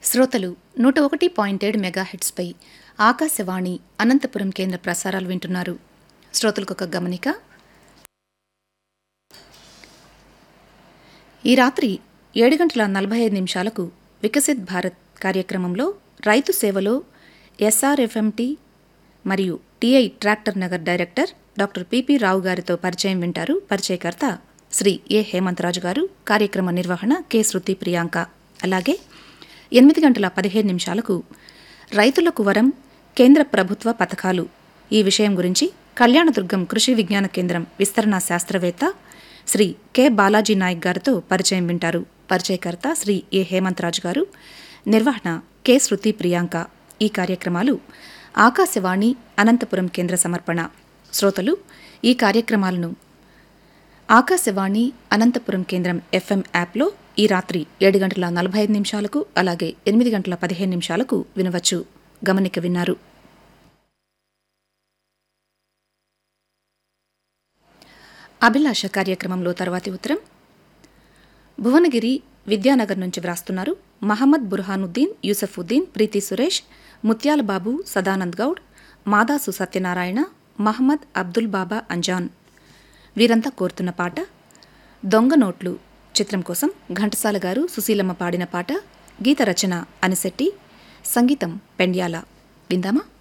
శ్రోతలు నూట ఒకటి పాయింట్ ఏడు మెగాహెట్స్పై ఆకాశవాణి అనంతపురం కేంద్ర ప్రసారాలు వింటున్నారు శ్రోతలకు ఒక గమనిక ఈ రాత్రి ఏడు గంటల నలభై ఐదు నిమిషాలకు వికసిత్ భారత్ కార్యక్రమంలో రైతు సేవలో ఎస్ఆర్ఎఫ్ఎంటి మరియు TI tractor Nagar director doctor PP Rao గారితో పరిచయం వింటారు పరిచయకర్త శ్రీ ఏ హేమంతరాజు గారు కార్యక్రమ నిర్వహణ కె శృతి ప్రియాంక అలాగే ఎనిమిది గంటల పదిహేను నిమిషాలకు రైతులకు వరం కేంద్ర ప్రభుత్వ పథకాలు ఈ విషయం గురించి కళ్యాణదుర్గం కృషి విజ్ఞాన కేంద్రం విస్తరణ శాస్త్రవేత్త శ్రీ కె బాలాజీ నాయక్ గారితో పరిచయం వింటారు పరిచయకర్త శ్రీ ఏ హేమంతరాజు గారు నిర్వహణ కె శృతి ప్రియాంక ఈ కార్యక్రమాలు ఆకాశవాణి అనంతపురం కేంద్ర సమర్పణ శ్రోతలు ఈ కార్యక్రమాలను ఆకాశవాణి అనంతపురం కేంద్రం ఎఫ్ఎం యాప్లో ఈ రాత్రి ఏడు గంటల నలభై ఐదు నిమిషాలకు అలాగే ఎనిమిది గంటల పదిహేను నిమిషాలకు వినవచ్చు గమనిక విన్నారు అభిలాష కార్యక్రమంలో తర్వాతి ఉత్తరం భువనగిరి విద్యానగర్ నుంచి వ్రాస్తున్నారు మహమ్మద్ బుర్హానుద్దీన్ యూసఫుద్దీన్ ప్రీతి సురేష్ ముత్యాల బాబు సదానంద్ గౌడ్ మాదాసు సత్యనారాయణ మహమ్మద్ అబ్దుల్ బాబా అంజాన్ వీరంతా కోరుతున్న పాట దొంగ నోట్లు చిత్రం కోసం ఘంటసాల గారు సుశీలమ్మ పాడిన పాట గీత రచన అనిశెట్టి సంగీతం పెండ్యాల విందామా